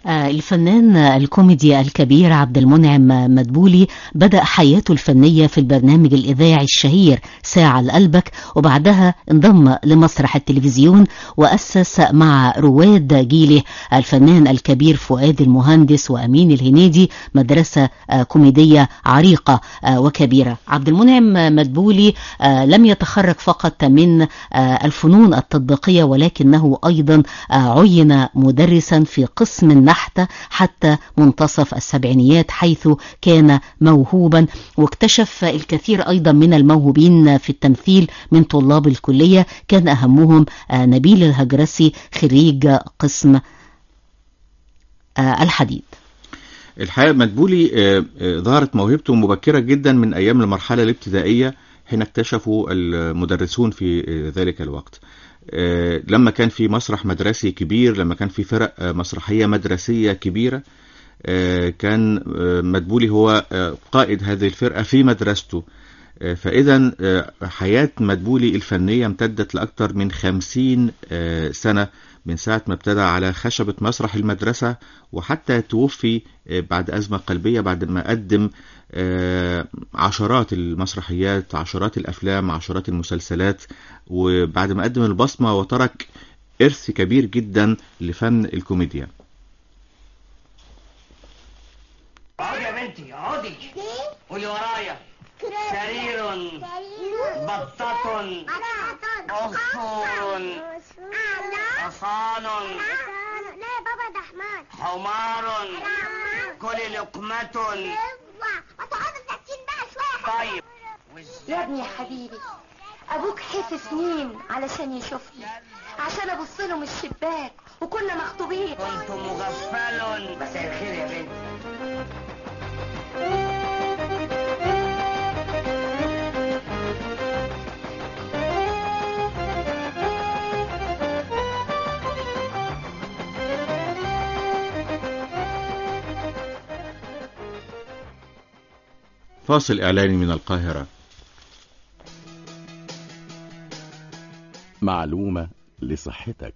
الفنان الكوميدي الكبير عبد المنعم مدبولي بدأ حياته الفنية في البرنامج الإذاعي الشهير ساعة لقلبك وبعدها انضم لمسرح التلفزيون وأسس مع رواد جيله الفنان الكبير فؤاد المهندس وأمين الهنيدي مدرسة كوميدية عريقة وكبيرة عبد المنعم مدبولي لم يتخرج فقط من الفنون التطبيقية ولكنه أيضا عين مدرسا في قسم النحت حتى منتصف السبعينيات حيث كان موهوبا واكتشف الكثير أيضا من الموهوبين في التمثيل من طلاب الكلية كان أهمهم نبيل الهجرسي خريج قسم الحديد الحقيقة مدبولي ظهرت موهبته مبكرة جدا من أيام المرحلة الابتدائية حين اكتشفوا المدرسون في ذلك الوقت لما كان في مسرح مدرسي كبير لما كان في فرق مسرحية مدرسية كبيرة كان مدبولي هو قائد هذه الفرقة في مدرسته فإذا حياة مدبولي الفنية امتدت لأكثر من خمسين سنة من ساعة ما ابتدى على خشبة مسرح المدرسة وحتى توفي بعد أزمة قلبية بعد ما قدم عشرات المسرحيات عشرات الأفلام عشرات المسلسلات وبعد ما قدم البصمة وترك إرث كبير جدا لفن الكوميديا اقعدي يا بنتي اقعدي قولي ورايا سرير بطة عصفور حصان لا يا بابا ده حمار حمار كل لقمة وتقعدوا ساكتين بقى شويه طيب يا ابني يا حبيبي ابوك حس سنين علشان يشوفني عشان ابص له من الشباك وكنا مخطوبين كنت مغفل مساء الخير يا بنتي فاصل إعلاني من القاهرة معلومة لصحتك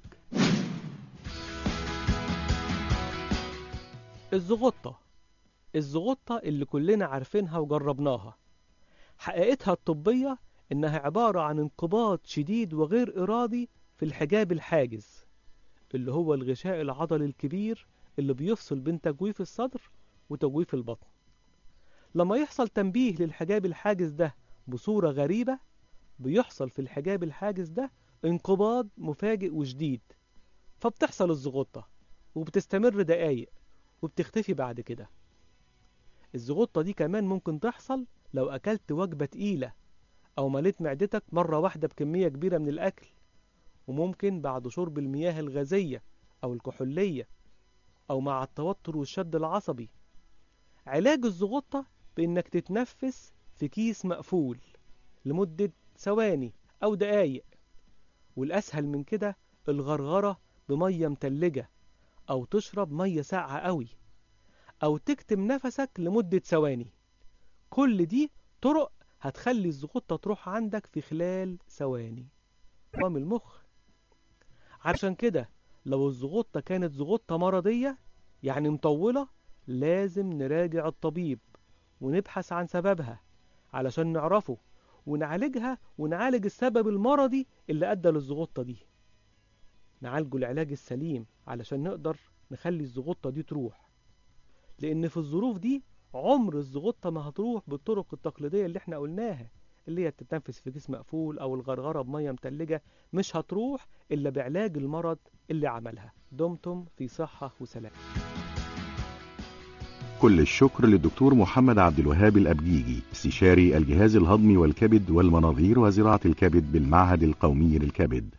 الزغطة الزغطة اللي كلنا عارفينها وجربناها حقيقتها الطبية إنها عبارة عن انقباض شديد وغير إرادي في الحجاب الحاجز اللي هو الغشاء العضلي الكبير اللي بيفصل بين تجويف الصدر وتجويف البطن لما يحصل تنبيه للحجاب الحاجز ده بصورة غريبة بيحصل في الحجاب الحاجز ده انقباض مفاجئ وشديد فبتحصل الزغطة وبتستمر دقايق وبتختفي بعد كده الزغطة دي كمان ممكن تحصل لو أكلت وجبة تقيلة أو مليت معدتك مرة واحدة بكمية كبيرة من الأكل وممكن بعد شرب المياه الغازية أو الكحولية أو مع التوتر والشد العصبي علاج الزغطة بإنك تتنفس في كيس مقفول لمدة ثواني أو دقايق والأسهل من كده الغرغرة بمية متلجة أو تشرب مية ساقعة قوي أو تكتم نفسك لمدة ثواني كل دي طرق هتخلي الزغطة تروح عندك في خلال ثواني قام المخ عشان كده لو الزغطة كانت زغطة مرضية يعني مطولة لازم نراجع الطبيب ونبحث عن سببها علشان نعرفه ونعالجها ونعالج السبب المرضي اللي أدى للزغطة دي نعالجه العلاج السليم علشان نقدر نخلي الزغطة دي تروح لأن في الظروف دي عمر الزغطة ما هتروح بالطرق التقليدية اللي احنا قلناها اللي هي تتنفس في كيس مقفول أو الغرغرة بمية متلجة مش هتروح إلا بعلاج المرض اللي عملها دمتم في صحة وسلام كل الشكر للدكتور محمد عبد الوهاب الأبجيجي استشاري الجهاز الهضمي والكبد والمناظير وزراعة الكبد بالمعهد القومي للكبد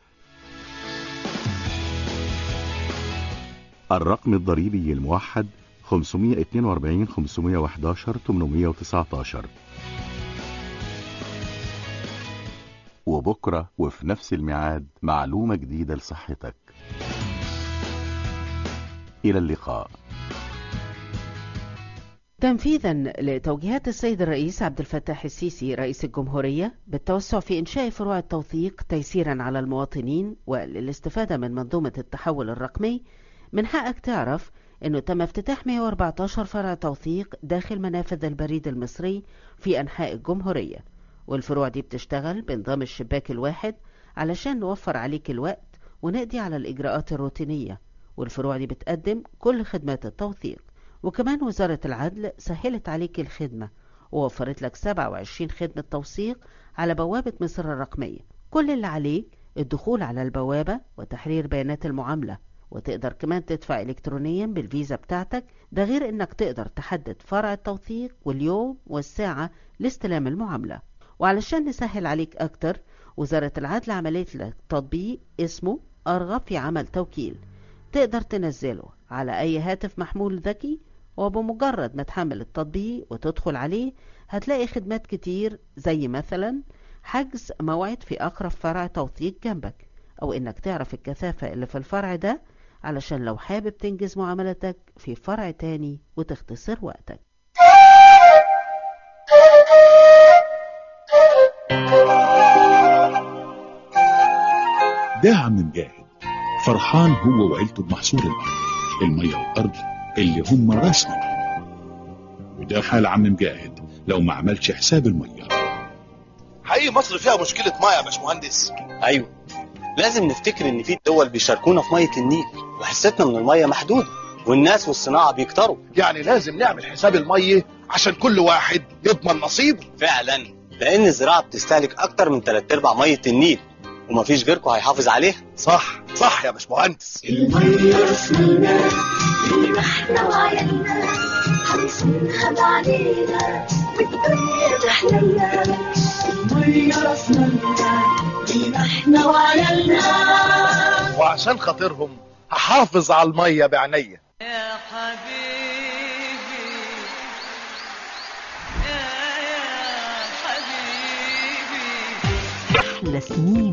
الرقم الضريبي الموحد 542 511 819 وبكرة وفي نفس الميعاد معلومة جديدة لصحتك إلى اللقاء تنفيذا لتوجيهات السيد الرئيس عبد الفتاح السيسي رئيس الجمهورية بالتوسع في إنشاء فروع التوثيق تيسيرا على المواطنين وللاستفادة من منظومة التحول الرقمي من حقك تعرف انه تم افتتاح 114 فرع توثيق داخل منافذ البريد المصري في انحاء الجمهورية والفروع دي بتشتغل بنظام الشباك الواحد علشان نوفر عليك الوقت ونقضي على الإجراءات الروتينية والفروع دي بتقدم كل خدمات التوثيق وكمان وزارة العدل سهلت عليك الخدمة ووفرت لك 27 خدمة توثيق على بوابة مصر الرقمية كل اللي عليك الدخول على البوابة وتحرير بيانات المعاملة وتقدر كمان تدفع إلكترونيا بالفيزا بتاعتك ده غير إنك تقدر تحدد فرع التوثيق واليوم والساعة لاستلام المعاملة وعلشان نسهل عليك أكتر وزارة العدل عملت لك تطبيق اسمه أرغب في عمل توكيل تقدر تنزله على أي هاتف محمول ذكي وبمجرد ما تحمل التطبيق وتدخل عليه هتلاقي خدمات كتير زي مثلا حجز موعد في أقرب فرع توثيق جنبك أو إنك تعرف الكثافة اللي في الفرع ده علشان لو حابب تنجز معاملتك في فرع تاني وتختصر وقتك ده عم مجاهد فرحان هو وعيلته بمحصول الأرض المية والأرض اللي هم راسنا وده حال عم مجاهد لو ما عملش حساب المية حقيقي مصر فيها مشكلة مية يا باشمهندس ايوه لازم نفتكر ان في دول بيشاركونا في ميه النيل وحصتنا من الميه محدوده والناس والصناعه بيكتروا يعني لازم نعمل حساب المية عشان كل واحد يضمن نصيبه فعلا لان الزراعه بتستهلك اكتر من تلات ارباع ميه النيل ومفيش غيركم هيحافظ عليها صح صح يا باشمهندس المية رسمنا اللي احنا وعيالنا هنصونها بعدينا والدنيا تحللنا المية رسمنا اللي احنا وعيالنا وعشان خاطرهم هحافظ على المية بعينيا يا حبيبي يا يا حبيبي أحلى سنين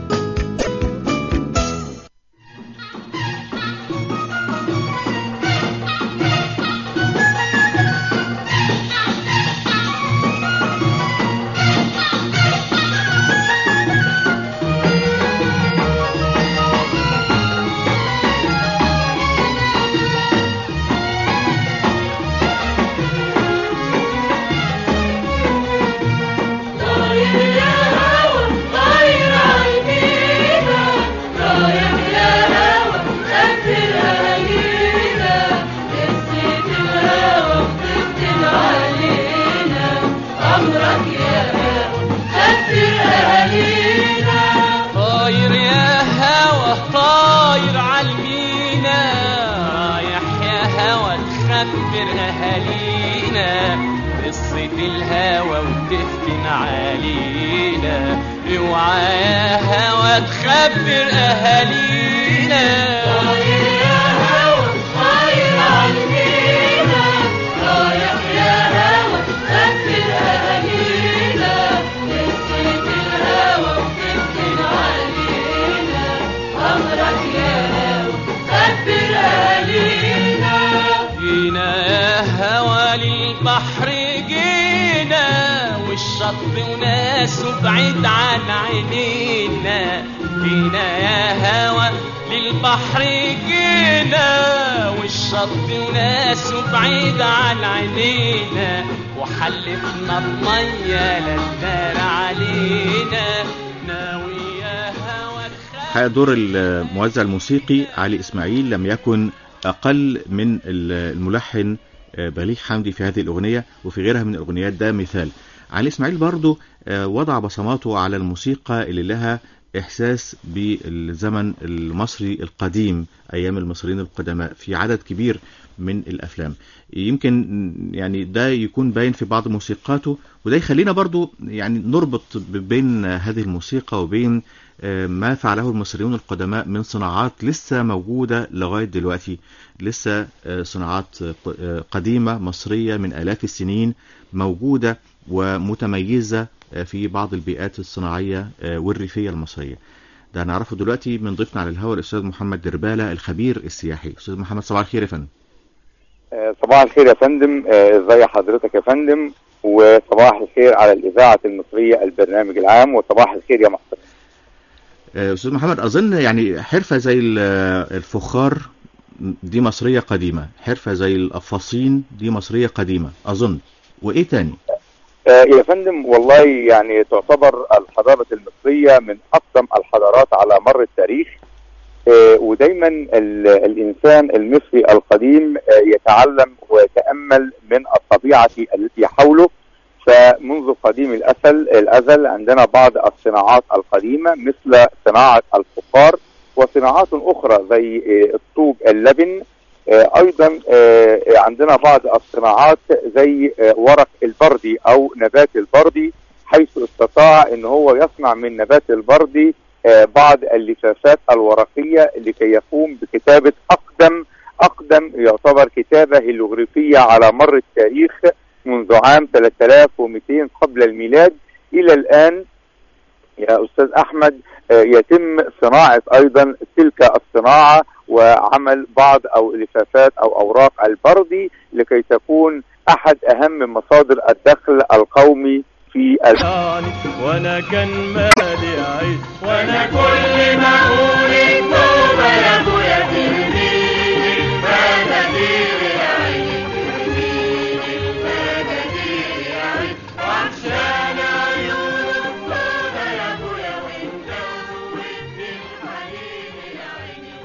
طاير يا هوا طاير عالمينا رايح يا هوا سافر أهالينا قصة الهوا بتفتن علينا أمرك يا هوا سافر أهالينا طاير يا هوا طاير عالمينا رايح يا هوا تخبر اهالينا قصة الهوا وتفتن علينا اوعى يا هوا تخبر اهالينا طاير يا هوا طاير عالمينا رايح يا هوا سافر أهالينا قصة الهوا بتفتن علينا أمرك يا هوا سافر أهالينا جينا يا هوا للبحر جينا والشط وناسه بعيد عن عينينا جينا يا هوا للبحر جينا والشط وناسه بعيد عن عينينا وحلفنا المية للدار علينا ناوي يا هوا حقيقة دور الموزع الموسيقي علي إسماعيل لم يكن أقل من الملحن بليغ حمدي في هذه الأغنية وفي غيرها من الأغنيات ده مثال علي إسماعيل برضو وضع بصماته على الموسيقى اللي لها إحساس بالزمن المصري القديم أيام المصريين القدماء في عدد كبير من الأفلام يمكن يعني ده يكون باين في بعض موسيقاته وده يخلينا برضو يعني نربط بين هذه الموسيقى وبين ما فعله المصريون القدماء من صناعات لسه موجودة لغاية دلوقتي لسه صناعات قديمة مصرية من آلاف السنين موجودة ومتميزة في بعض البيئات الصناعية والريفية المصرية ده هنعرفه دلوقتي من ضيفنا على الهواء الأستاذ محمد دربالة الخبير السياحي أستاذ محمد صباح الخير يا فندم صباح الخير يا فندم ازي حضرتك يا فندم وصباح الخير على الإذاعة المصرية البرنامج العام وصباح الخير يا محترم أستاذ محمد أظن يعني حرفة زي الفخار دي مصرية قديمة حرفة زي القفاصين دي مصرية قديمة أظن وإيه تاني آه، يا فندم والله يعني تعتبر الحضارة المصرية من أقدم الحضارات على مر التاريخ آه، ودايما ال- الإنسان المصري القديم آه، يتعلم ويتأمل من الطبيعة التي حوله فمنذ قديم الأزل الأزل عندنا بعض الصناعات القديمة مثل صناعة الفخار وصناعات أخرى زي آه، الطوب اللبن آه، ايضا آه، عندنا بعض الصناعات زي آه، ورق البردي او نبات البردي حيث استطاع ان هو يصنع من نبات البردي آه، بعض اللفافات الورقيه لكي يقوم بكتابه اقدم اقدم يعتبر كتابه هيروغليفيه على مر التاريخ منذ عام 3200 قبل الميلاد الى الان يا استاذ احمد آه، يتم صناعه ايضا تلك الصناعه وعمل بعض او لفافات او اوراق البردي لكي تكون احد اهم مصادر الدخل القومي في ال... وانا كان مالي عيد وانا كل ما اقول التوبه يا ابويا ترميني المناديل يا عيني ترميني المناديل يا عيني وعشان عيون الطوبه يا ابويا وانت وودي الحنين يا عيني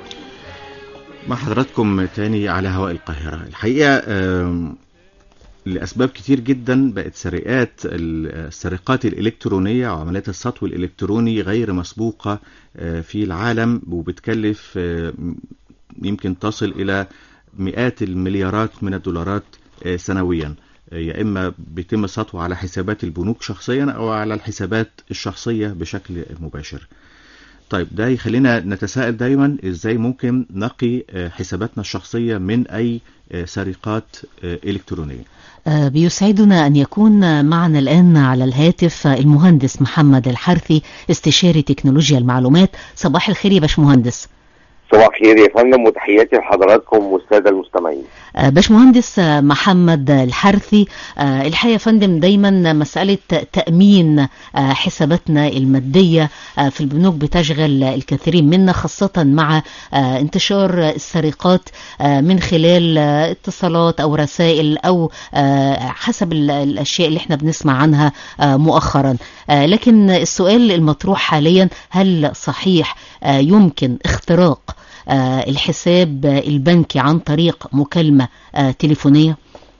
مع حضراتكم تاني على هواء القاهرة الحقيقة آم، لأسباب كتير جدا بقت سرقات ال- السرقات الإلكترونية وعمليات السطو الإلكتروني غير مسبوقة آه، في العالم وبتكلف آه، يمكن تصل إلى مئات المليارات من الدولارات آه، سنويا آه، يا إما بيتم السطو على حسابات البنوك شخصيا أو على الحسابات الشخصية بشكل مباشر طيب ده يخلينا نتساءل دايما ازاي ممكن نقي آه، حساباتنا الشخصية من اي آه، سرقات آه، الكترونية آه، بيسعدنا أن يكون معنا الآن على الهاتف آه، المهندس محمد الحرثي استشاري تكنولوجيا المعلومات صباح الخير يا باشمهندس صباح الخير يا فندم وتحياتي لحضراتكم والساده المستمعين آه، باشمهندس آه، محمد الحرثي آه، الحقيقة يا فندم دايما مسألة تأمين آه، حساباتنا المادية آه، في البنوك بتشغل الكثيرين منا خاصة مع آه، انتشار السرقات آه، من خلال آه، اتصالات أو رسائل أو آه، حسب ال- الأشياء اللي احنا بنسمع عنها آه، مؤخرا آه، لكن السؤال المطروح حاليا هل صحيح آه، يمكن اختراق آه، الحساب آه، البنكي عن طريق مكالمة آه، تليفونية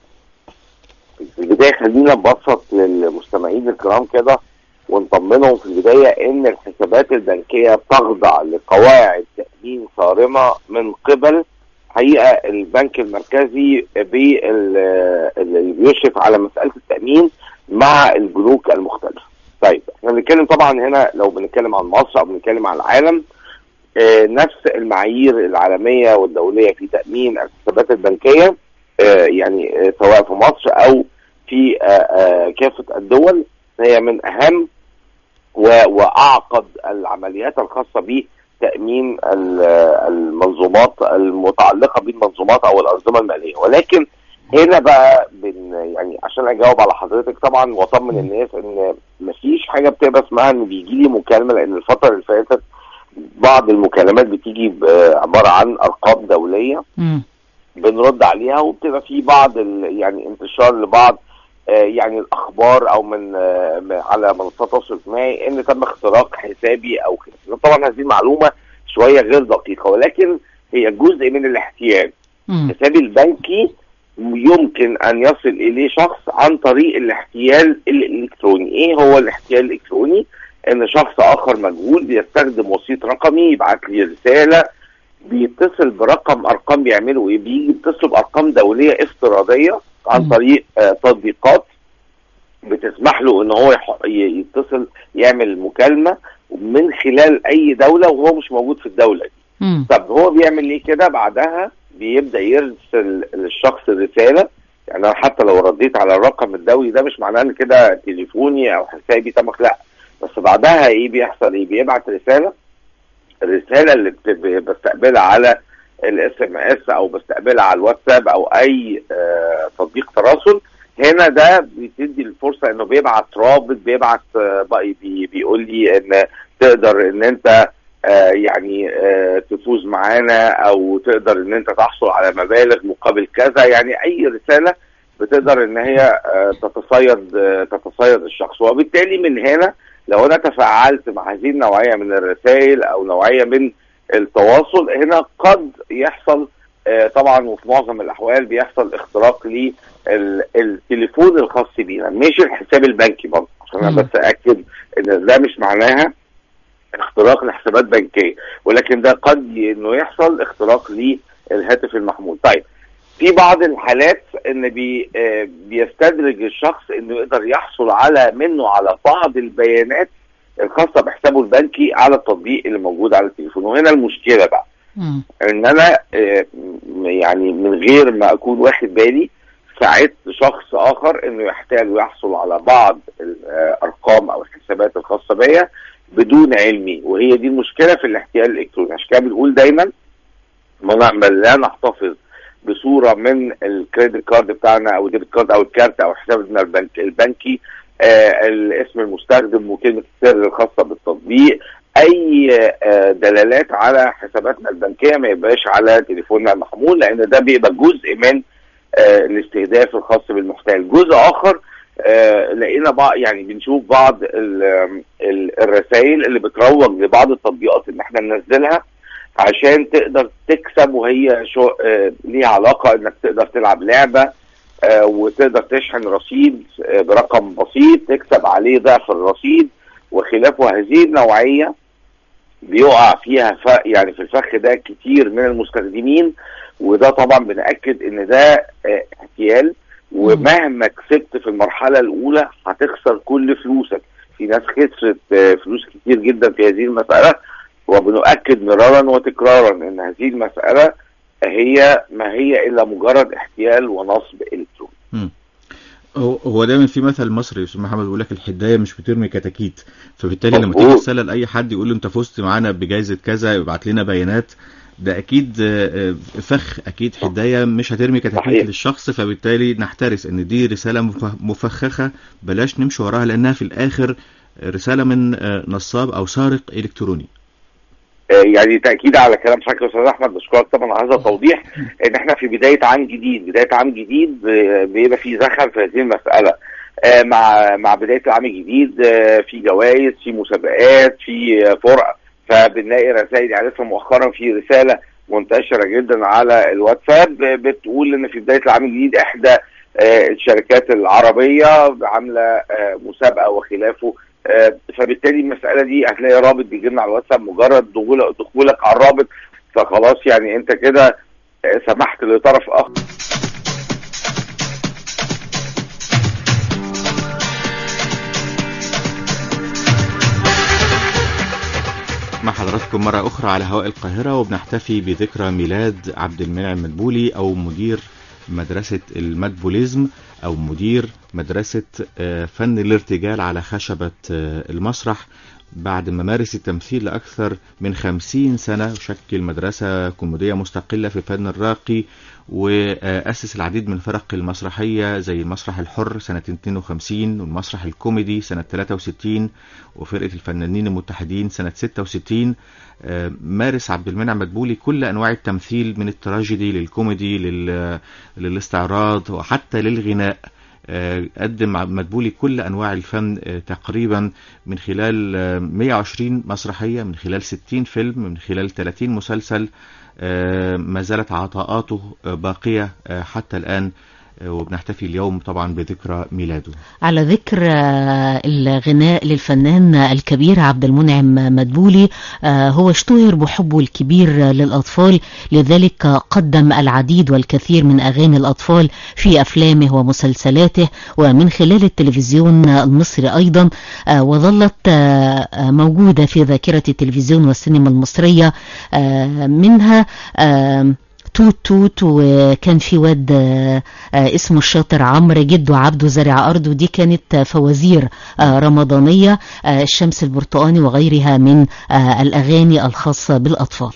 في البدايه خلينا نبسط للمستمعين الكرام كده ونطمنهم في البدايه ان الحسابات البنكيه تخضع لقواعد تامين صارمه من قبل حقيقه البنك المركزي بال- اللي بيشرف على مساله التامين مع البنوك المختلفه. طيب احنا بنتكلم طبعا هنا لو بنتكلم عن مصر او بنتكلم عن العالم آه، نفس المعايير العالمية والدولية في تأمين الحسابات البنكية آه، يعني آه، سواء في مصر أو في آه، آه، كافة الدول هي من أهم و- وأعقد العمليات الخاصة بتأمين ال- آه، المنظومات المتعلقة بالمنظومات أو الأنظمة المالية ولكن هنا بقى بن يعني عشان اجاوب على حضرتك طبعا واطمن الناس ان مفيش حاجه بتبقى اسمها ان بيجي لي مكالمه لان الفتره اللي فاتت بعض المكالمات بتيجي ب- عباره عن ارقام دوليه بنرد عليها وبتبقى في بعض ال- يعني انتشار لبعض آه، يعني الاخبار او من آه، من- على منصات التواصل الاجتماعي ان تم اختراق حسابي او كده طبعا هذه المعلومه شويه غير دقيقه ولكن هي جزء من الاحتيال حسابي البنكي يمكن ان يصل اليه شخص عن طريق الاحتيال الالكتروني ايه هو الاحتيال الالكتروني ان شخص اخر مجهول بيستخدم وسيط رقمي يبعت لي رساله بيتصل برقم ارقام بيعملوا ايه بيجي يتصلوا بارقام دوليه افتراضيه عن طريق آه تطبيقات بتسمح له ان هو يح- ي- يتصل يعمل مكالمه من خلال اي دوله وهو مش موجود في الدوله دي طب هو بيعمل ليه كده بعدها بيبدا يرسل للشخص رساله يعني أنا حتى لو رديت على الرقم الدولي ده مش معناه ان كده تليفوني او حسابي تم لا بس بعدها ايه بيحصل ايه بيبعت رساله الرساله اللي بت- بستقبلها على الاس ام اس او بستقبلها على الواتساب او اي آه تطبيق تواصل هنا ده بتدي الفرصه انه بيبعت رابط بيبعت آه بقى بي بيقول لي ان تقدر ان انت آه، يعني آه، تفوز معانا او تقدر ان انت تحصل على مبالغ مقابل كذا يعني اي رساله بتقدر ان هي آه، تتصيد آه، تتصيد الشخص وبالتالي من هنا لو انا تفاعلت مع هذه النوعيه من الرسائل او نوعيه من التواصل هنا قد يحصل آه، طبعا وفي معظم الاحوال بيحصل اختراق للتليفون الخاص بينا مش الحساب البنكي برضه عشان انا مم. بس اكد ان ده مش معناها اختراق لحسابات بنكيه ولكن ده قد ي- انه يحصل اختراق للهاتف المحمول طيب في بعض الحالات ان بي آه، بيستدرج الشخص انه يقدر يحصل على منه على بعض البيانات الخاصه بحسابه البنكي على التطبيق اللي موجود على التليفون وهنا المشكله بقى ان انا آه، م- يعني من غير ما اكون واخد بالي ساعدت شخص اخر انه يحتال ويحصل على بعض الارقام او الحسابات الخاصه بيا بدون علمي وهي دي المشكله في الاحتيال الالكتروني عشان كده بنقول دايما ما نعمل لا نحتفظ بصوره من الكريدت كارد بتاعنا او الديبت كارد او الكارت او حسابنا البنك البنكي آه الاسم المستخدم وكلمه السر الخاصه بالتطبيق اي آه دلالات على حساباتنا البنكيه ما يبقاش على تليفوننا المحمول لان ده بيبقى جزء من آه الاستهداف الخاص بالمحتال جزء اخر آه لقينا بعض يعني بنشوف بعض ال- ال- الرسائل اللي بتروج لبعض التطبيقات اللي احنا ننزلها عشان تقدر تكسب وهي شو آه ليها علاقه انك تقدر تلعب لعبه آه وتقدر تشحن رصيد آه برقم بسيط تكسب عليه ضعف الرصيد وخلافه هذه النوعيه بيقع فيها ف... يعني في الفخ ده كتير من المستخدمين وده طبعا بنأكد ان ده آه، احتيال ومهما كسبت في المرحلة الأولى هتخسر كل فلوسك في ناس خسرت آه، فلوس كتير جدا في هذه المسألة وبنؤكد مرارا وتكرارا ان هذه المسألة هي ما هي إلا مجرد احتيال ونصب إلكتروني مم. هو هو دايما في مثل مصري يا استاذ محمد بيقول لك الحدايه مش بترمي كتاكيت فبالتالي لما تيجي مظبوط. رساله لاي حد يقول له انت فزت معانا بجائزه كذا يبعت لنا بيانات ده اكيد آه، آه، فخ اكيد حدايه مش هترمي كتاكيت صحيح. للشخص فبالتالي نحترس ان دي رساله مف- مفخخه بلاش نمشي وراها لانها في الاخر رساله من آه، نصاب او سارق الكتروني آه، يعني تاكيد على كلام حضرتك يا استاذ احمد بشكرك طبعا على هذا التوضيح ان احنا في بدايه عام جديد بدايه عام جديد آه، بيبقى في زخم في هذه المساله آه، مع مع بدايه العام الجديد آه، في جوائز في مسابقات في آه، فرق فبنلاقي رسائل يعني لسه مؤخرا في رساله منتشره جدا على الواتساب آه، بتقول ان في بدايه العام الجديد احدى آه، الشركات العربيه عامله آه، مسابقه وخلافه آه، فبالتالي المساله دي هتلاقي رابط بيجي لنا على الواتساب مجرد دخول- دخولك على الرابط فخلاص يعني انت كده آه، سمحت لطرف اخر مع حضراتكم مرة أخرى على هواء القاهرة وبنحتفي بذكرى ميلاد عبد المنعم مدبولي أو مدير مدرسة المدبوليزم أو مدير مدرسة آه، فن الارتجال على خشبة آه، المسرح بعد ما مارس التمثيل لأكثر من خمسين سنة وشكل مدرسة كوميدية مستقلة في فن الراقي وأسس العديد من فرق المسرحية زي المسرح الحر سنة 52 والمسرح الكوميدي سنة 63 وفرقة الفنانين المتحدين سنة 66 آه، مارس عبد المنعم مدبولي كل أنواع التمثيل من التراجيدي للكوميدي لل... للاستعراض وحتى للغناء آه، قدم عبد مدبولي كل أنواع الفن آه، تقريبا من خلال آه، 120 مسرحية من خلال 60 فيلم من خلال 30 مسلسل آه، ما زالت عطاءاته آه، باقية آه، حتى الآن آه، وبنحتفي اليوم طبعا بذكرى ميلاده على ذكر آه، الغناء للفنان الكبير عبد المنعم مدبولي آه، هو اشتهر بحبه الكبير للأطفال لذلك قدم العديد والكثير من أغاني الأطفال في أفلامه ومسلسلاته ومن خلال التلفزيون المصري أيضا آه، وظلت آه، آه، موجودة في ذاكرة التلفزيون والسينما المصرية آه، منها آه، توت توت وكان في واد آه، آه، اسمه الشاطر عمرو جده عبده زارع أرض ودي كانت آه، فوازير آه، رمضانية آه، الشمس البرتقاني وغيرها من آه، الأغاني الخاصة بالأطفال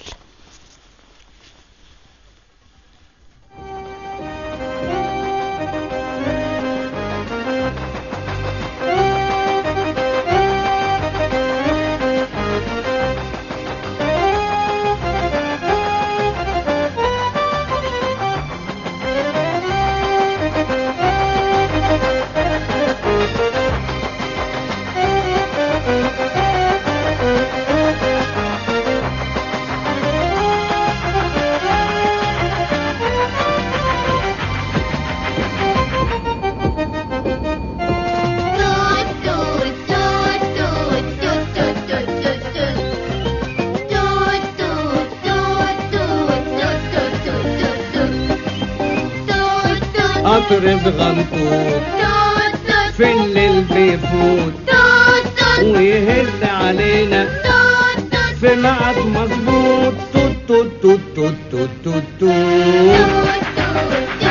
قطر صغنطوط في الليل بيفوت ويهز علينا في ميعاد مظبوط توت توت توت توت توت توت توت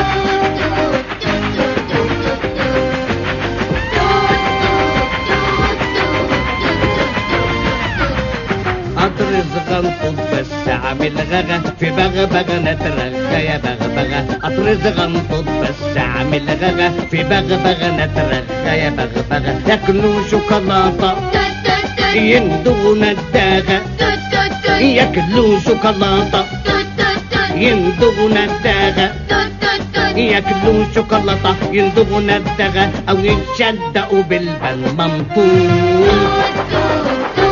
قطر صغنطوط بس عامل غغا في بغبغة نترغى يا بغبغة قطر صغنطوط بس عامل غغا في بغبغة نترغى يا بغبغة ياكلوا شوكولاتة يندغوا نداغة ياكلوا شوكولاتة يندغوا نداغة ياكلوا شوكولاتة يندغوا نداغة أو يتشدقوا بالمنطوط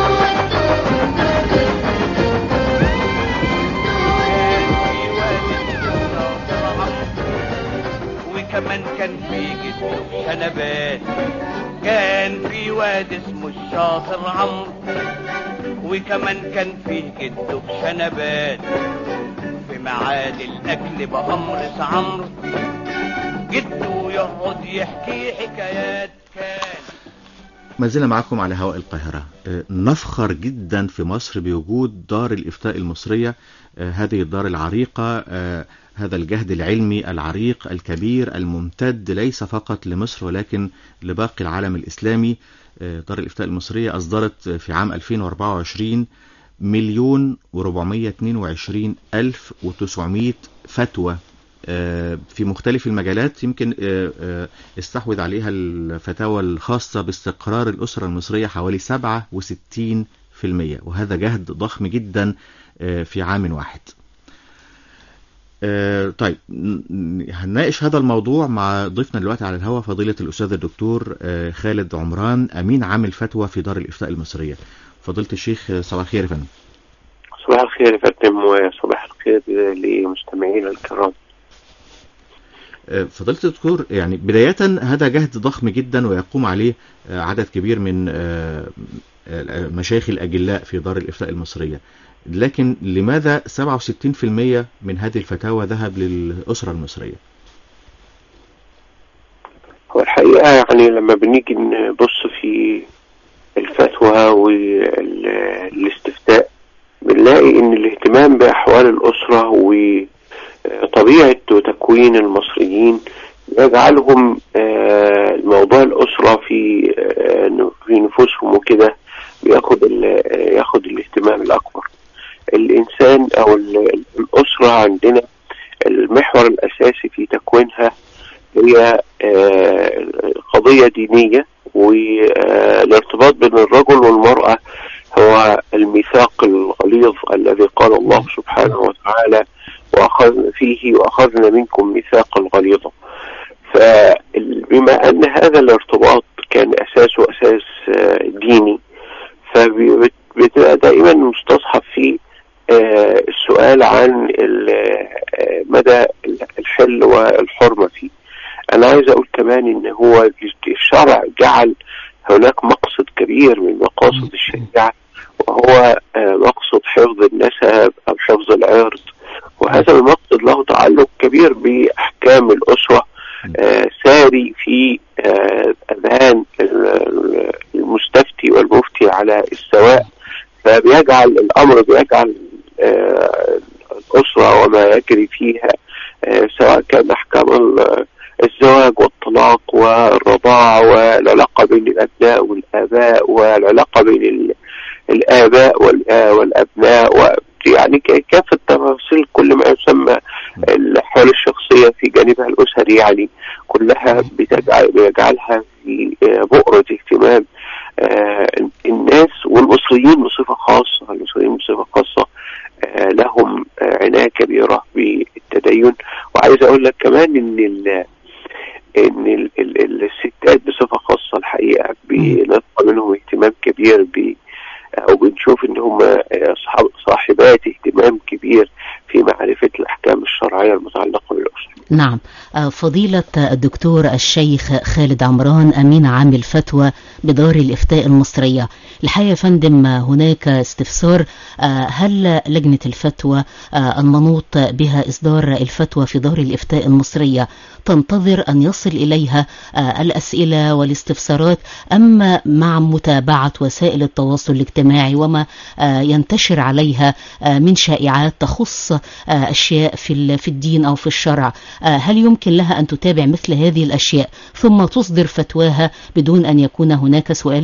وكمان كان في جسمه شنبات كان في واد اسمه الشاطر عمرو وكمان كان فيه جده شنبات في ميعاد الاكل بامر عمرو جده يقعد يحكي حكايات كان ما زلنا معكم على هواء القاهرة آه، نفخر جدا في مصر بوجود دار الإفتاء المصرية آه، هذه الدار العريقة آه، هذا الجهد العلمي العريق الكبير الممتد ليس فقط لمصر ولكن لباقي العالم الإسلامي آه، دار الإفتاء المصرية أصدرت في عام 2024 مليون و422 ألف و900 فتوى آه، في مختلف المجالات يمكن آه، آه، استحوذ عليها الفتاوى الخاصة باستقرار الأسرة المصرية حوالي 67% وهذا جهد ضخم جدا آه، في عام واحد آه، طيب ن- هنناقش هذا الموضوع مع ضيفنا دلوقتي على الهواء فضيلة الأستاذ الدكتور آه، خالد عمران أمين عام الفتوى في دار الإفتاء المصرية فضيلة الشيخ آه، صباح الخير يا فندم صباح الخير يا فندم وصباح الخير لمستمعينا الكرام آه، فضيلة الدكتور يعني بداية هذا جهد ضخم جدا ويقوم عليه آه، عدد كبير من آه، آه، مشايخ الأجلاء في دار الإفتاء المصرية لكن لماذا 67% من هذه الفتاوى ذهب للأسرة المصرية؟ هو الحقيقة يعني لما بنيجي نبص في الفتوى والاستفتاء بنلاقي ان الاهتمام بأحوال الأسرة وطبيعة وتكوين المصريين يجعلهم آه، موضوع الأسرة في آه، في نفوسهم وكده بياخد ال- ياخد الاهتمام الأكبر الإنسان أو ال- الأسرة عندنا المحور الأساسي في تكوينها هي آه، قضية دينية والارتباط بين الرجل والمرأة هو الميثاق الغليظ الذي قال الله سبحانه وتعالى وأخذ فيه وأخذنا منكم ميثاقا غليظا فبما أن هذا الارتباط كان أساسه أساس آه، ديني فبتبقى دائما مستصحب فيه آه، السؤال عن ال- آه، مدى الحل والحرمة فيه أنا عايز أقول كمان إن هو الشرع جعل هناك مقصد كبير من مقاصد الشريعة وهو آه، مقصد حفظ النسب أو حفظ العرض وهذا المقصد له تعلق كبير بأحكام الأسرة آه، ساري في آه، أذهان ال- المستفتي والمفتي على السواء فبيجعل الأمر بيجعل آه، الأسرة وما يجري فيها آه، سواء كان أحكام ال- الزواج والطلاق والرضاعة والعلاقة بين الأبناء والآباء والعلاقة بين ال- الآباء والآ- والأبناء و يعني ك- كافة تفاصيل كل ما يسمى الأحوال الشخصية في جانبها الأسري يعني كلها بتجعل بيجعلها في آه، بؤرة اهتمام آه، الناس والمصريين بصفة خاصة المصريين بصفة خاصة آه، لهم آه، عناية كبيرة بالتدين وعايز أقول لك كمان إن ال ان ال- ال- الستات بصفه خاصه الحقيقه بنلقى منهم اهتمام كبير ب او بنشوف ان هم اصحاب صاحبات اهتمام كبير في معرفة الأحكام الشرعية المتعلقة بالأسرة نعم آه، فضيلة الدكتور الشيخ خالد عمران أمين عام الفتوى بدار الإفتاء المصرية الحقيقة يا فندم آه، هناك استفسار آه، هل لجنة الفتوى آه، المنوط بها إصدار الفتوى في دار الإفتاء المصرية تنتظر أن يصل إليها آه، الأسئلة والاستفسارات أم مع متابعة وسائل التواصل الاجتماعي وما آه، ينتشر عليها آه، من شائعات تخص آه، أشياء في ال- في الدين أو في الشرع آه، هل يمكن لها أن تتابع مثل هذه الأشياء ثم تصدر فتواها بدون أن يكون هناك سؤال؟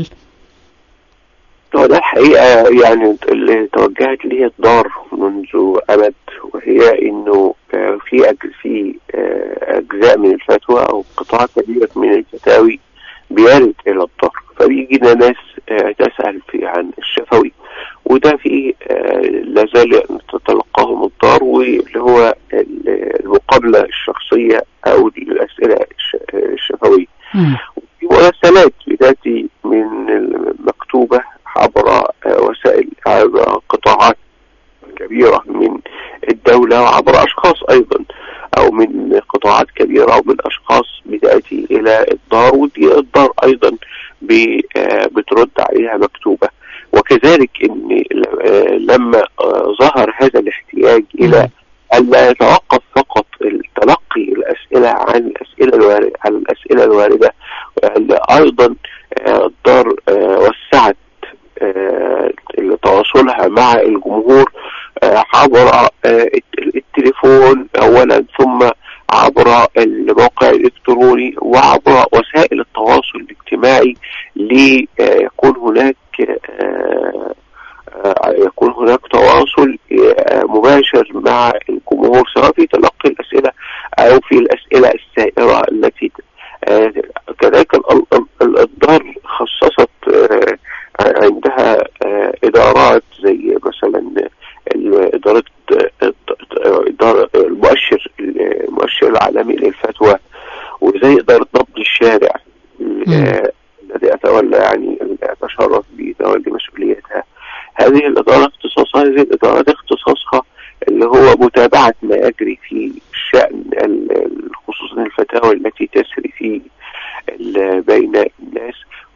هو ده الحقيقة يعني اللي توجهت ليه الدار منذ أبد وهي إنه آه، في أج- في آه، أجزاء من الفتوى أو قطاع كبير من الفتاوي بيرد إلى الدار فبيجينا ناس آه، تسأل في عن الشفوي وده في آه، لا زال تتلقاهم الدار واللي هو ال- المقابلة الشخصية أو دي الأسئلة الش- الشفوية في مراسلات بتأتي من المكتوبة عبر آه، وسائل عبر قطاعات كبيرة من الدولة وعبر أشخاص أيضا أو من قطاعات كبيرة أو من أشخاص بتأتي إلى الدار ودي الدار أيضا ب- آه، بترد عليها مكتوبة وكذلك إن آه، لما آه، ظهر هذا الاحتياج إلى ألا يتوقف فقط تلقي الأسئلة عن الأسئلة الواردة عن الأسئلة الواردة آه، أيضا آه، الدار آه، وسعت آه، تواصلها مع الجمهور آه، عبر آه، الت- التليفون أولا ثم عبر الموقع الإلكتروني وعبر وسائل التواصل الاجتماعي ليكون هناك آه، آه، يكون هناك تواصل آه، مباشر مع الجمهور سواء في تلقي الأسئلة أو في الأسئلة السائرة التي آه، كذلك ال- ال- ال- الدار خصصت آه، عندها آه، إدارات زي مثلا ال- إدارة آه، إدارة المؤشر المؤشر العالمي للفتوى وزي إدارة نبض الشارع آه، الذي أتولى يعني أتشرف بتولي مسؤوليتها هذه الإدارة اختصاصها هذه الإدارات اختصاصها اللي هو متابعة ما يجري في شأن ال- ال- خصوصا الفتاوى التي تسري في ال- بين الناس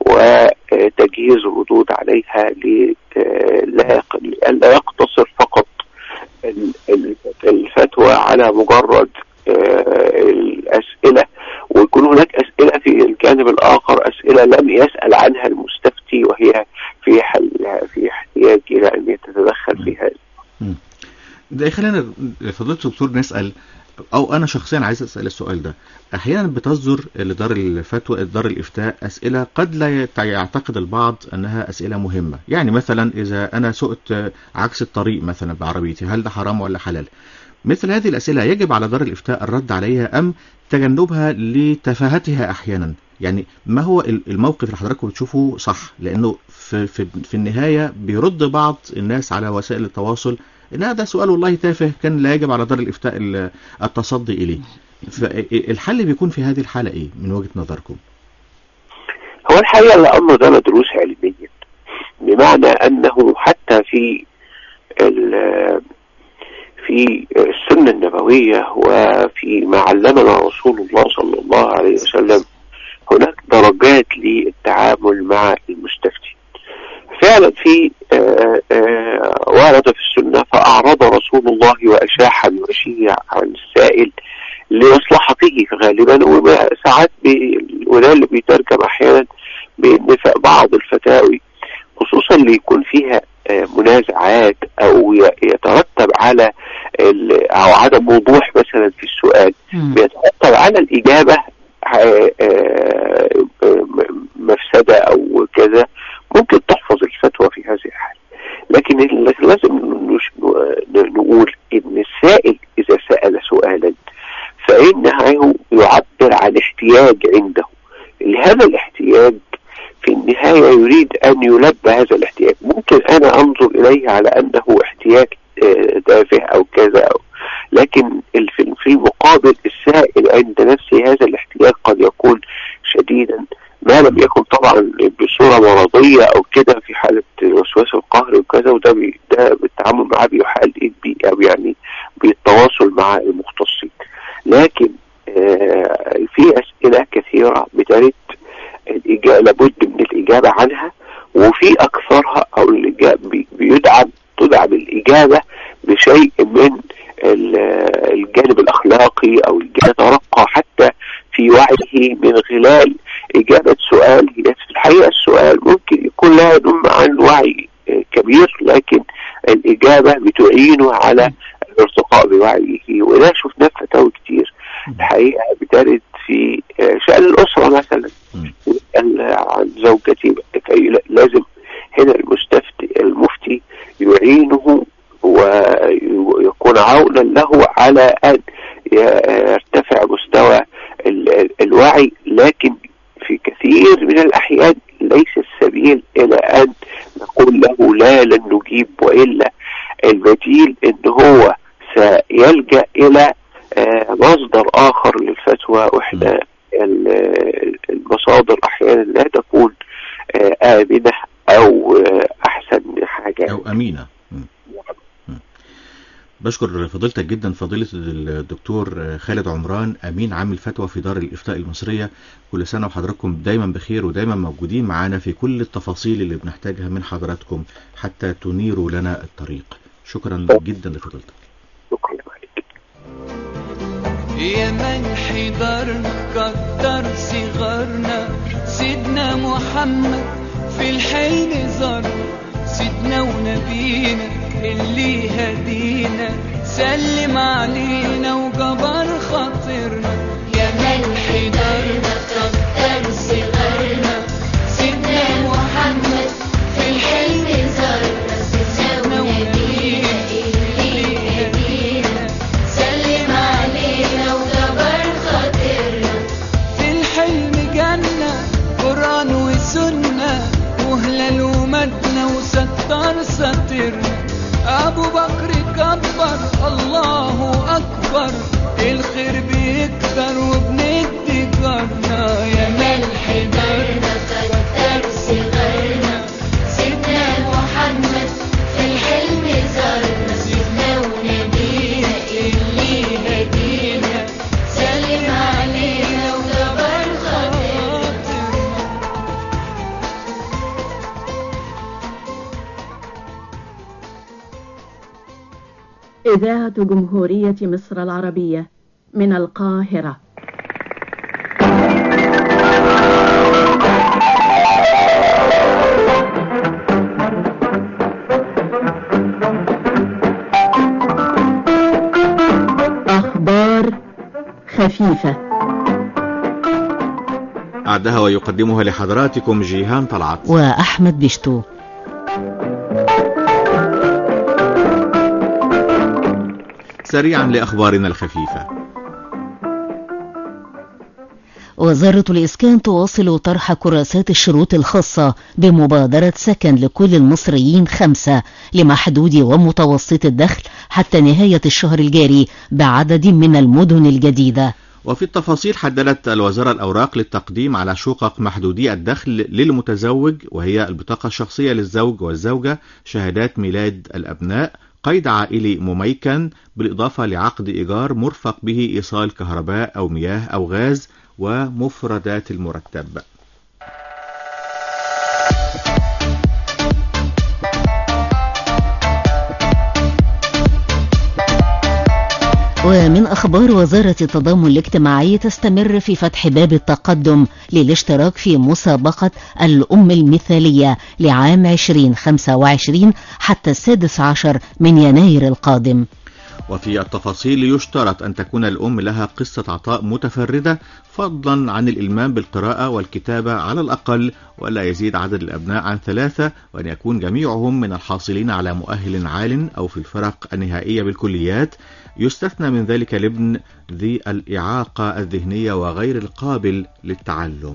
وتجهيز الردود عليها ل- آه، لا يق- لئلا يقتصر فقط ال- ال- الفتوى على مجرد آه، الأسئلة ويكون هناك أسئلة في الجانب الآخر أسئلة لم يسأل عنها المستفتي وهي في حل في احتياج إلى أن يتدخل في هذا ده يخلينا فضيلة الدكتور نسأل أو أنا شخصيا عايز أسأل السؤال ده أحيانا بتصدر لدار الفتوى دار الإفتاء أسئلة قد لا يت- يعتقد البعض أنها أسئلة مهمة يعني مثلا إذا أنا سقت عكس الطريق مثلا بعربيتي هل ده حرام ولا حلال مثل هذه الأسئلة يجب على دار الإفتاء الرد عليها أم تجنبها لتفاهتها أحيانا يعني ما هو ال- الموقف اللي حضراتكم بتشوفوه صح لأنه في, في, في النهاية بيرد بعض الناس على وسائل التواصل إن هذا سؤال والله تافه كان لا يجب على دار الإفتاء ال- التصدي إليه فالحل بيكون في هذه الحالة إيه من وجهة نظركم هو الحقيقة الأمر ده مدروس علميا بمعنى أنه حتى في ال- في السنة النبوية وفي ما علمنا رسول الله صلى الله عليه وسلم هناك درجات للتعامل مع المستفتي فعلا في آه، آه، ورد في السنة فأعرض رسول الله وأشاح بوجهه عن السائل لمصلحته غالبا وساعات بي- وده اللي بيترجم أحيانا بأن ف- بعض الفتاوي خصوصا اللي يكون فيها آه، منازعات أو ي- يترتب على ال- أو عدم وضوح مثلا في السؤال بيترتب على الإجابة آه، آه، م- مفسدة أو كذا ممكن تحفظ الفتوى في هذه الحالة لكن اللي لازم نش- ن- نقول إن السائل إذا سأل سؤالا فإنه يعبر عن احتياج عنده لهذا الاحتياج في النهاية يريد أن يلبى هذا الاحتياج ممكن أنا أنظر إليه على أنه احتياج آه، تافه أو كذا أو لكن ال- في في المقابل السائل عند نفسه هذا الاحتياج قد يكون شديدا ما لم يكن طبعا بصورة مرضية أو كده في حالة الوسواس القهري وكذا وده بي ده بالتعامل معاه بيحال بي أو يعني بالتواصل مع المختصين لكن آه، في أسئلة كثيرة بترد الإجابة لابد من الإجابة عنها وفي أكثرها أو الإجابة بي- بيدعم تدعم الإجابة بشيء من ال- الجانب الأخلاقي أو الجانب يترقى حتى في وعيه من خلال إجابة سؤال هي في الحقيقة السؤال ممكن يكون لا ينم عن وعي آه، كبير لكن الإجابة بتعينه على الارتقاء بوعيه وده شفناه في فتاوي كتير الحقيقة بترد في آه، شأن الأسرة مثلا يسأل عن زوجتي كي لازم هنا المستفتي المفتي يعينه ويكون عونا له على أن يرتفع مستوى ال- ال- الوعي لكن في كثير من الأحيان ليس السبيل إلى أن نقول له لا لن نجيب وإلا البديل إن هو سيلجأ إلى آه، مصدر آخر للفتوى وإحنا ال- المصادر أحيانا لا تكون آه، آمنة أو آه، أحسن حاجة أو أمينة مم. مم. بشكر فضيلتك جدا فضيلة الدكتور خالد عمران أمين عام الفتوى في دار الإفتاء المصرية كل سنة وحضراتكم دايما بخير ودايما موجودين معانا في كل التفاصيل اللي بنحتاجها من حضراتكم حتى تنيروا لنا الطريق شكرا جدا لفضيلتك يا من حضرنا كتر صغرنا سيدنا محمد في الحلم زارنا سيدنا ونبينا اللي هدينا سلم علينا وجبر خاطرنا يا من حضرنا كتر صغرنا سيدنا محمد في الحلم زارنا سيدنا ونبينا اللي هدينا سلم علينا وجبر خاطرنا في الحلم جنة قرآن وسنة وهلال ومدنة وستار ساترنا أبو بكر كبر الله أكبر الخير بيكتر وبندي جارنا يا ملح دارنا كتر صغرنا سيدنا محمد في الحلم زارنا سيدنا ونبينا اللي هدينا سلم علينا وجبر خاطرنا إذاعة جمهورية مصر العربية من القاهرة أخبار خفيفة أعدها ويقدمها لحضراتكم جيهان طلعت وأحمد بشتو سريعا لأخبارنا الخفيفة وزارة الإسكان تواصل طرح كراسات الشروط الخاصة بمبادرة سكن لكل المصريين خمسة لمحدود ومتوسط الدخل حتى نهاية الشهر الجاري بعدد من المدن الجديدة وفي التفاصيل حددت الوزارة الأوراق للتقديم على شقق محدودي الدخل للمتزوج وهي البطاقة الشخصية للزوج والزوجة شهادات ميلاد الأبناء قيد عائلي مميكن بالإضافة لعقد إيجار مرفق به إيصال كهرباء أو مياه أو غاز ومفردات المرتب ومن أخبار وزارة التضامن الاجتماعي تستمر في فتح باب التقدم للاشتراك في مسابقة الأم المثالية لعام 2025 حتى السادس عشر من يناير القادم وفي التفاصيل يشترط أن تكون الأم لها قصة عطاء متفردة فضلا عن الإلمام بالقراءة والكتابة على الأقل ولا يزيد عدد الأبناء عن ثلاثة وأن يكون جميعهم من الحاصلين على مؤهل عال أو في الفرق النهائية بالكليات يستثنى من ذلك الابن ذي الإعاقة الذهنية وغير القابل للتعلم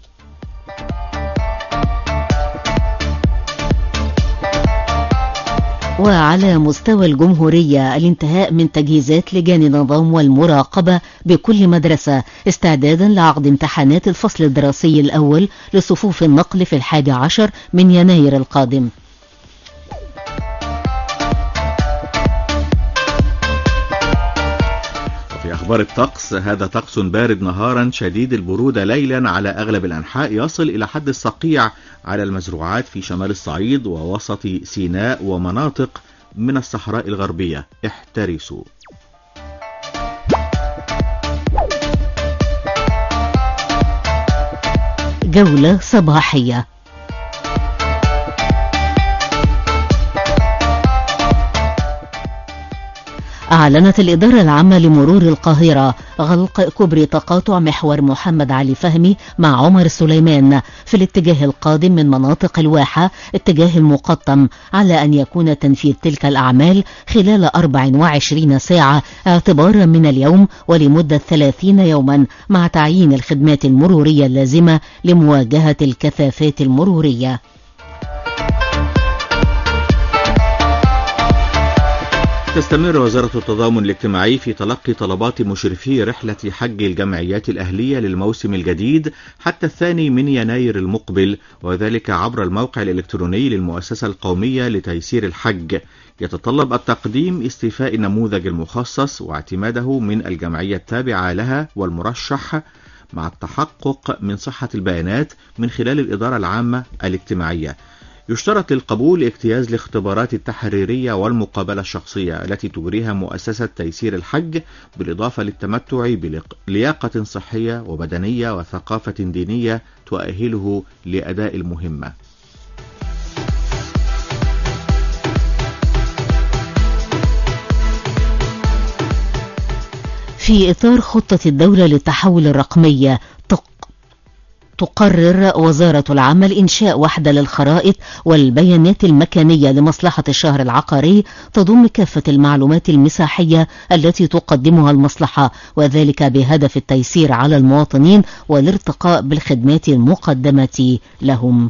وعلى مستوى الجمهورية الانتهاء من تجهيزات لجان النظام والمراقبة بكل مدرسة استعدادا لعقد امتحانات الفصل الدراسي الأول لصفوف النقل في الحادي عشر من يناير القادم أخبار الطقس هذا طقس بارد نهارا شديد البرودة ليلا على أغلب الأنحاء يصل إلى حد الصقيع على المزروعات في شمال الصعيد ووسط سيناء ومناطق من الصحراء الغربية احترسوا جولة صباحية أعلنت الإدارة العامة لمرور القاهرة غلق كوبري تقاطع محور محمد علي فهمي مع عمر سليمان في الاتجاه القادم من مناطق الواحة اتجاه المقطم على أن يكون تنفيذ تلك الأعمال خلال 24 ساعة اعتبارا من اليوم ولمدة 30 يوما مع تعيين الخدمات المرورية اللازمة لمواجهة الكثافات المرورية تستمر وزارة التضامن الاجتماعي في تلقي طلبات مشرفي رحلة حج الجمعيات الأهلية للموسم الجديد حتى الثاني من يناير المقبل وذلك عبر الموقع الإلكتروني للمؤسسة القومية لتيسير الحج يتطلب التقديم استيفاء النموذج المخصص واعتماده من الجمعية التابعة لها والمرشح مع التحقق من صحة البيانات من خلال الإدارة العامة الاجتماعية يشترط للقبول اجتياز الاختبارات التحريرية والمقابلة الشخصية التي تجريها مؤسسة تيسير الحج بالإضافة للتمتع بلياقة صحية وبدنية وثقافة دينية تؤهله لأداء المهمة في إطار خطة الدولة للتحول الرقمي تقرر وزارة العمل إنشاء وحدة للخرائط والبيانات المكانية لمصلحة الشهر العقاري تضم كافة المعلومات المساحية التي تقدمها المصلحة وذلك بهدف التيسير على المواطنين والارتقاء بالخدمات المقدمة لهم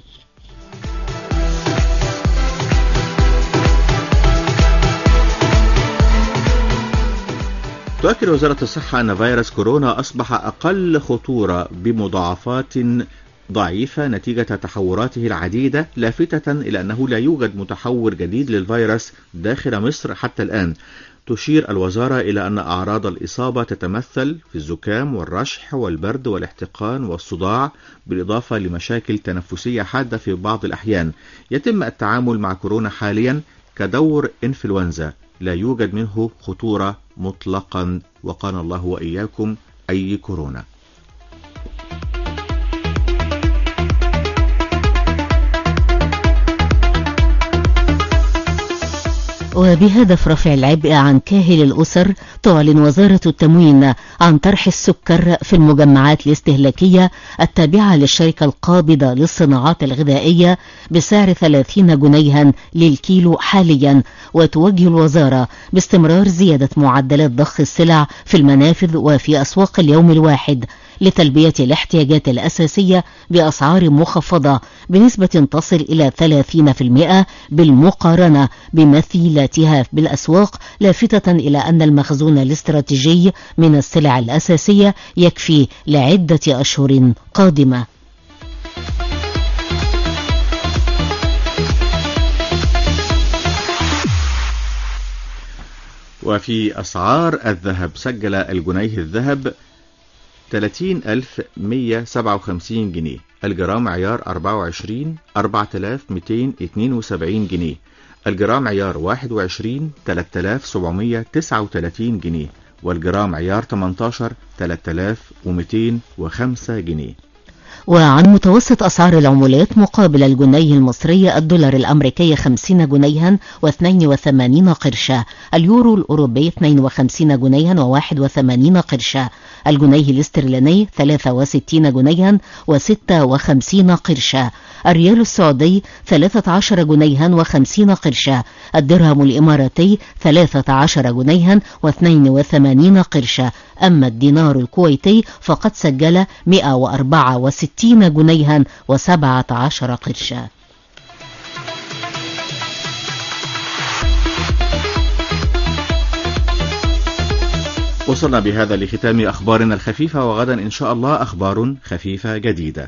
تؤكد وزارة الصحة أن فيروس كورونا أصبح أقل خطورة بمضاعفات ضعيفة نتيجة تحوراته العديدة لافتة إلى أنه لا يوجد متحور جديد للفيروس داخل مصر حتى الآن تشير الوزارة إلى أن أعراض الإصابة تتمثل في الزكام والرشح والبرد والاحتقان والصداع بالإضافة لمشاكل تنفسية حادة في بعض الأحيان يتم التعامل مع كورونا حاليا كدور إنفلونزا لا يوجد منه خطورة مطلقا وقانا الله وإياكم أي كورونا وبهدف رفع العبء عن كاهل الأسر تعلن وزارة التموين عن طرح السكر في المجمعات الاستهلاكية التابعة للشركة القابضة للصناعات الغذائية بسعر 30 جنيها للكيلو حاليا وتوجه الوزارة باستمرار زيادة معدلات ضخ السلع في المنافذ وفي أسواق اليوم الواحد لتلبية الاحتياجات الأساسية بأسعار مخفضة بنسبة تصل إلى 30% بالمقارنة بمثيلاتها بالأسواق لافتة إلى أن المخزون الاستراتيجي من السلع الأساسية يكفي لعدة أشهر قادمة وفي أسعار الذهب سجل الجنيه الذهب 30157 جنيه الجرام عيار 24 4272 جنيه الجرام عيار 21 3739 جنيه والجرام عيار 18 3205 جنيه وعن متوسط أسعار العملات مقابل الجنيه المصري الدولار الأمريكي 50 جنيها و82 قرشا اليورو الأوروبي 52 جنيها و81 قرشا الجنيه الاسترليني 63 جنيها و56 قرشا الريال السعودي 13 جنيها و50 قرشا الدرهم الإماراتي 13 جنيها و82 قرشا أما الدينار الكويتي فقد سجل 164 جنيها و17 قرشا وصلنا بهذا لختام أخبارنا الخفيفة وغدا إن شاء الله أخبار خفيفة جديدة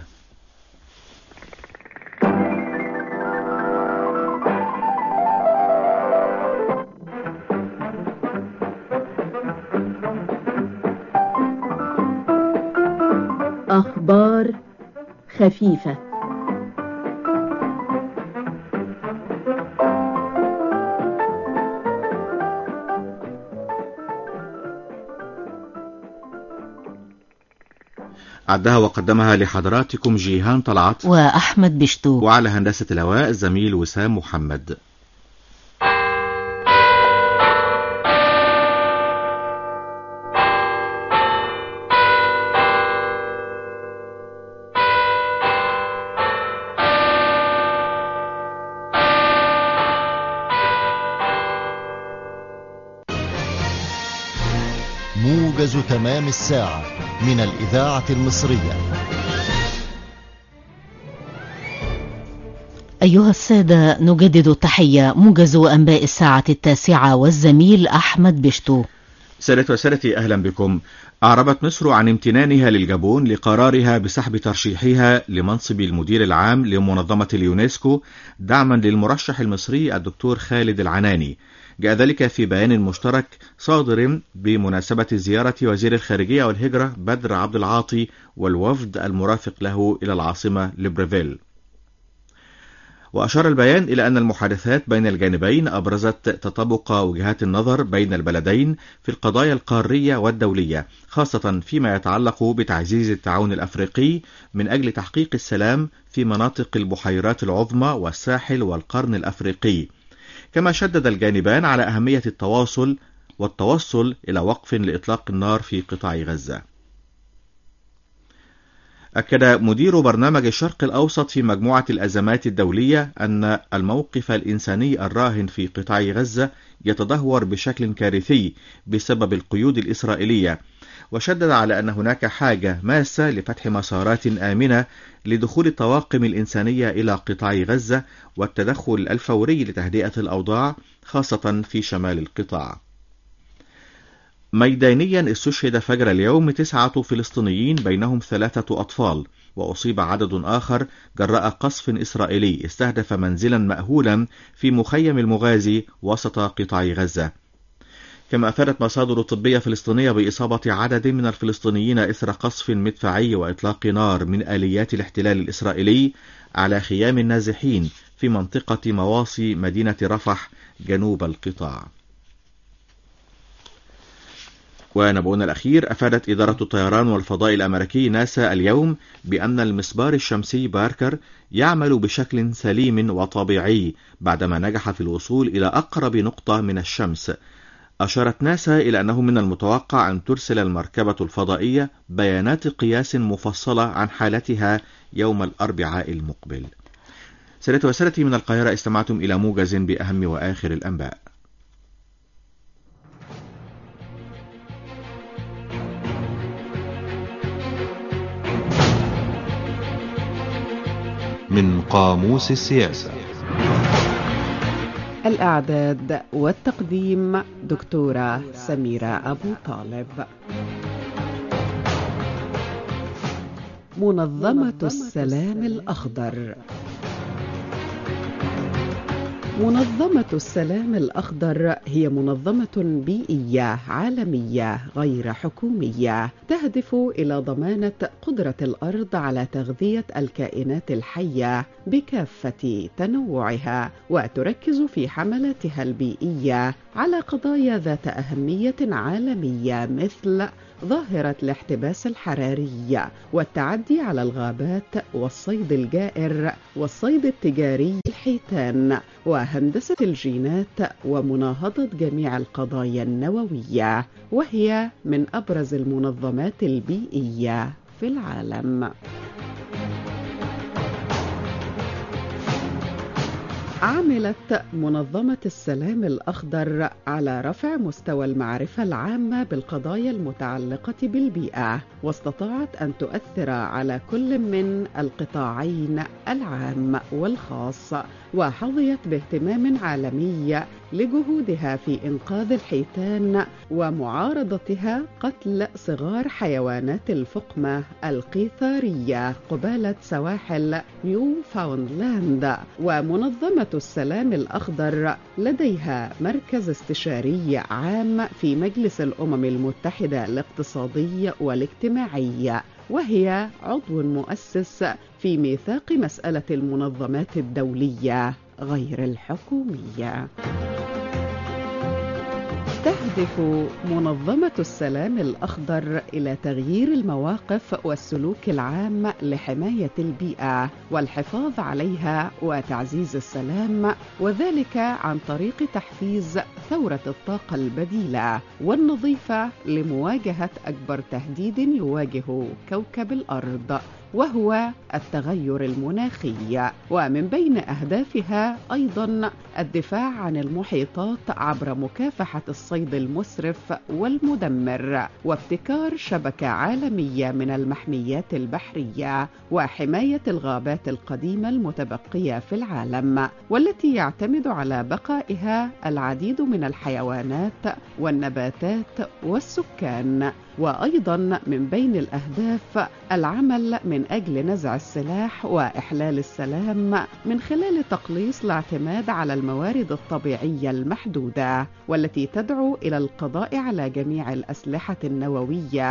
أخبار خفيفة عدها وقدمها لحضراتكم جيهان طلعت وأحمد بشتو وعلى هندسة الهواء الزميل وسام محمد موجز تمام الساعة من الإذاعة المصرية أيها السادة نجدد التحية موجز أنباء الساعة التاسعة والزميل أحمد بشتو سادة وسادتي أهلا بكم أعربت مصر عن امتنانها للجابون لقرارها بسحب ترشيحها لمنصب المدير العام لمنظمة اليونسكو دعما للمرشح المصري الدكتور خالد العناني جاء ذلك في بيان مشترك صادر بمناسبة زيارة وزير الخارجية والهجرة بدر عبد العاطي والوفد المرافق له إلى العاصمة ليبريفيل وأشار البيان إلى أن المحادثات بين الجانبين أبرزت تطابق وجهات النظر بين البلدين في القضايا القارية والدولية خاصة فيما يتعلق بتعزيز التعاون الأفريقي من أجل تحقيق السلام في مناطق البحيرات العظمى والساحل والقرن الأفريقي كما شدد الجانبان على أهمية التواصل والتوصل إلى وقف لإطلاق النار في قطاع غزة أكد مدير برنامج الشرق الأوسط في مجموعة الأزمات الدولية أن الموقف الإنساني الراهن في قطاع غزة يتدهور بشكل كارثي بسبب القيود الإسرائيلية وشدد على أن هناك حاجة ماسة لفتح مسارات آمنة لدخول الطواقم الإنسانية إلى قطاع غزة والتدخل الفوري لتهدئة الأوضاع خاصة في شمال القطاع ميدانيا استشهد فجر اليوم تسعة فلسطينيين بينهم ثلاثة أطفال وأصيب عدد آخر جراء قصف إسرائيلي استهدف منزلا مأهولا في مخيم المغازي وسط قطاع غزة كما أفادت مصادر طبية فلسطينية بإصابة عدد من الفلسطينيين إثر قصف مدفعي وإطلاق نار من آليات الاحتلال الإسرائيلي على خيام النازحين في منطقة مواصي مدينة رفح جنوب القطاع ونبؤنا الأخير أفادت إدارة الطيران والفضاء الأمريكي ناسا اليوم بأن المسبار الشمسي باركر يعمل بشكل سليم وطبيعي بعدما نجح في الوصول إلى أقرب نقطة من الشمس أشارت ناسا إلى أنه من المتوقع أن ترسل المركبة الفضائية بيانات قياس مفصلة عن حالتها يوم الأربعاء المقبل سادتي وسادتي من القاهرة استمعتم إلى موجز بأهم وآخر الأنباء من قاموس السياسة الإعداد والتقديم دكتورة سميرة أبو طالب منظمة السلام الأخضر منظمة السلام الأخضر هي منظمة بيئية عالمية غير حكومية تهدف إلى ضمانة قدرة الأرض على تغذية الكائنات الحية بكافة تنوعها وتركز في حملاتها البيئية على قضايا ذات أهمية عالمية مثل ظاهرة الاحتباس الحراري والتعدي على الغابات والصيد الجائر والصيد التجاري الحيتان وهندسة الجينات ومناهضة جميع القضايا النووية وهي من أبرز المنظمات البيئية في العالم عملت منظمة السلام الأخضر على رفع مستوى المعرفة العامة بالقضايا المتعلقة بالبيئة واستطاعت أن تؤثر على كل من القطاعين العام والخاص وحظيت باهتمام عالمي لجهودها في إنقاذ الحيتان ومعارضتها قتل صغار حيوانات الفقمة القيثارية قبالة سواحل نيو فاوندلاند ومنظمة السلام الأخضر لديها مركز استشاري عام في مجلس الأمم المتحدة الاقتصادي والاجتماعي وهي عضو مؤسس في ميثاق مسألة المنظمات الدولية غير الحكومية تهدف منظمة السلام الأخضر إلى تغيير المواقف والسلوك العام لحماية البيئة والحفاظ عليها وتعزيز السلام وذلك عن طريق تحفيز ثورة الطاقة البديلة والنظيفة لمواجهة أكبر تهديد يواجه كوكب الأرض وهو التغير المناخي ومن بين أهدافها أيضا الدفاع عن المحيطات عبر مكافحة الصيد المسرف والمدمر وابتكار شبكة عالمية من المحميات البحرية وحماية الغابات القديمة المتبقية في العالم والتي يعتمد على بقائها العديد من الحيوانات والنباتات والسكان وايضا من بين الاهداف العمل من اجل نزع السلاح واحلال السلام من خلال تقليص الاعتماد على الموارد الطبيعيه المحدوده والتي تدعو الى القضاء على جميع الاسلحه النوويه